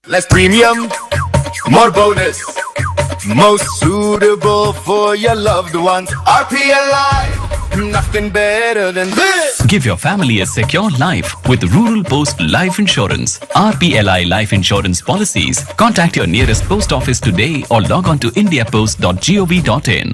Less premium, more bonus. Most suitable for your loved ones. RPLI, nothing better than this. Give your family a secure life with Rural Post Life Insurance. RPLI Life Insurance Policies. Contact your nearest post office today or log on to indiapost.gov.in.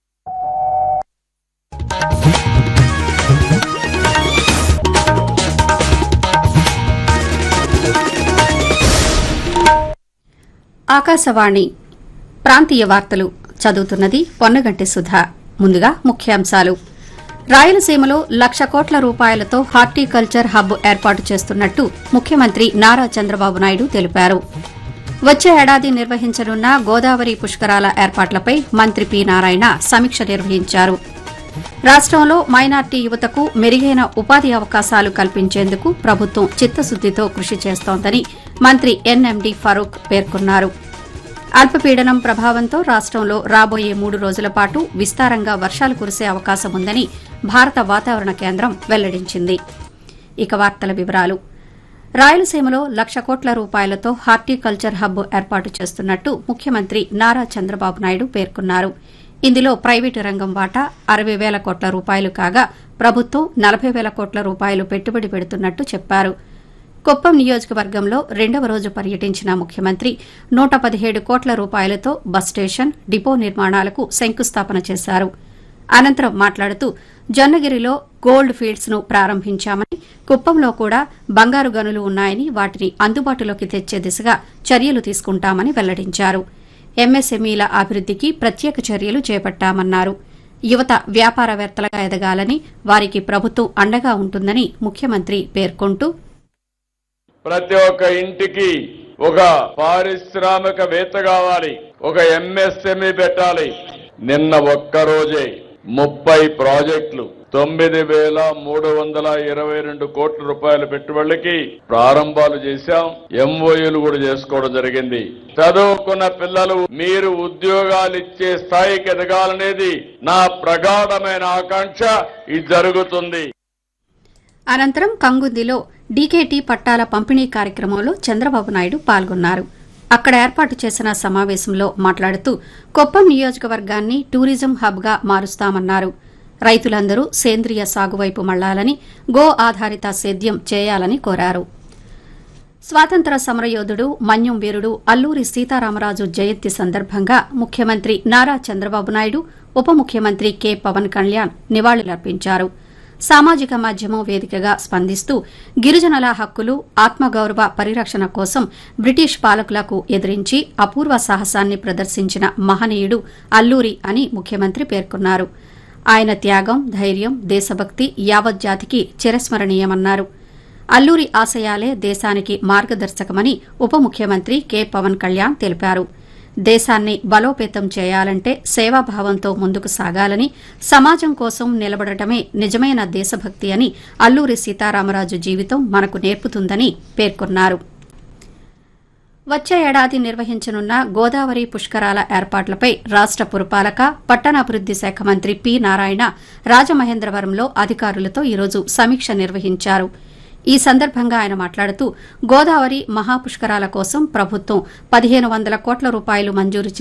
Akashvani ప్రాంతీయ వార్తలు చదువుతున్నది పొన్నగంటి సుధా ముందుగా ముఖ్యాంశాలు రాయలసీమలో లక్ష కోట్ల రూపాయలతో horticulture hub ఏర్పాటు చేస్తున్నట్టు ముఖ్యమంత్రి నారా చంద్రబాబు నాయుడు తెలిపారు వచ్చే ఏడాది నిర్వహించనున్న గోదావరి పుష్కరాల ఏర్పాట్లపై మంత్రి పి నారాయణ సమీక్ష నిర్వహించారు రాష్టంలో మైనార్టీ యువతకు మెరుగైన ఉపాధి అవకాశాలు కల్పించేందుకు ప్రభుత్వం చిత్తశుద్దితో కృషి చేస్తోందని మంత్రి ఎన్ఎండి ఫరూక్ పేర్కొన్నారు అల్పపీడనం ప్రభావంతో రాష్టంలో రాబోయే మూడు రోజుల పాటు విస్తారంగా వర్షాలు కురిసే అవకాశం ఉందని భారత వాతావరణ కేంద్రం వెల్లడించింది ఇక వార్తల వివరాలు రాయలసీమలో లక్ష కోట్ల రూపాయలతో హార్టికల్చర్ హబ్ ఏర్పాటు చేస్తున్నట్టు ముఖ్యమంత్రి నారా చంద్రబాబు నాయుడు పేర్కొన్నారు ఇందులో ప్రైవేటు రంగం వాటా అరవై వేల కోట్ల రూపాయలు కాగా ప్రభుత్వం నలభై వేల కోట్ల రూపాయలు పెట్టుబడి పెడుతున్నట్టు చెప్పారు కుప్పం నియోజకవర్గంలో రెండవ రోజు పర్యటించిన ముఖ్యమంత్రి నూట పదిహేడు కోట్ల రూపాయలతో బస్ స్టేషన్ డిపో నిర్మాణాలకు శంకుస్థాపన చేశారు అనంతరం మాట్లాడుతూ జొన్నగిరిలో గోల్డ్ ఫీల్డ్స్ ను ప్రారంభించామని కుప్పంలో కూడా బంగారు గనులు ఉన్నాయని వాటిని అందుబాటులోకి తెచ్చే దిశగా చర్యలు తీసుకుంటామని వెల్లడించారు ఎంఎస్ఎంఈల అభివృద్దికి ప్రత్యేక చర్యలు చేపట్టామన్నారు యువత వ్యాపారవేత్తలుగా ఎదగాలని వారికి ప్రభుత్వం అండగా ఉంటుందని ముఖ్యమంత్రి పేర్కొంటూ ప్రతి ఒక్క ఇంటికి ఒక పారిశ్రామికవేత్త కావాలి ఒక ఎంఎస్ఎంఈ పెట్టాలి నిన్న ఒక్క రోజే ముప్పై ప్రాజెక్టులు తొమ్మిది వేల మూడు వందల ఇరవై రెండు కోట్ల రూపాయల పెట్టుబడులకి ప్రారంభాలు చేశాం ఎంఓయూలు కూడా చేసుకోవడం జరిగింది చదువుకున్న పిల్లలు మీరు ఉద్యోగాలు ఇచ్చే స్థాయికి ఎదగాలనేది నా ప్రగాఢమైన ఆకాంక్ష ఇది జరుగుతుంది అనంతరం కంగుందిలో డీకేటీ పట్టాల పంపిణీ కార్యక్రమంలో చంద్రబాబు నాయుడు పాల్గొన్నారు అక్కడ ఏర్పాటు చేసిన సమావేశంలో మాట్లాడుతూ కొప్పం నియోజకవర్గాన్ని టూరిజం హబ్గా మారుస్తామన్నారు రైతులందరూ సేంద్రియ సాగు వైపు మళ్లాలని గో ఆధారిత సేద్యం చేయాలని కోరారు స్వాతంత్ర సమరయోధుడు మన్యం వీరుడు అల్లూరి సీతారామరాజు జయంతి సందర్భంగా ముఖ్యమంత్రి నారా చంద్రబాబు నాయుడు ఉప ముఖ్యమంత్రి కె పవన్ కళ్యాణ్ నివాళులర్పించారు సామాజిక మాధ్యమం వేదికగా స్పందిస్తూ గిరిజనుల హక్కులు ఆత్మగౌరవ పరిరక్షణ కోసం బ్రిటిష్ పాలకులకు ఎదిరించి అపూర్వ సాహసాన్ని ప్రదర్శించిన మహనీయుడు అల్లూరి అని ముఖ్యమంత్రి పేర్కొన్నారు ఆయన త్యాగం ధైర్యం దేశభక్తి యావత్ జాతికి చిరస్మరణీయమన్నారు అల్లూరి ఆశయాలే దేశానికి మార్గదర్శకమని ఉప ముఖ్యమంత్రి కె పవన్ కళ్యాణ్ తెలిపారు దేశాన్ని బలోపేతం చేయాలంటే సేవాభావంతో ముందుకు సాగాలని సమాజం కోసం నిలబడటమే నిజమైన దేశభక్తి అని అల్లూరి సీతారామరాజు జీవితం మనకు నేర్పుతుందని పేర్కొన్నారు వచ్చే ఏడాది నిర్వహించనున్న గోదావరి పుష్కరాల ఏర్పాట్లపై రాష్ట పురపాలక పట్టణాభివృద్ది శాఖ మంత్రి పి నారాయణ రాజమహేంద్రవరంలో అధికారులతో ఈరోజు సమీక్ష నిర్వహించారు ఈ సందర్భంగా ఆయన మాట్లాడుతూ గోదావరి మహాపుష్కరాల కోసం ప్రభుత్వం పదిహేను వందల కోట్ల రూపాయలు మంజూరు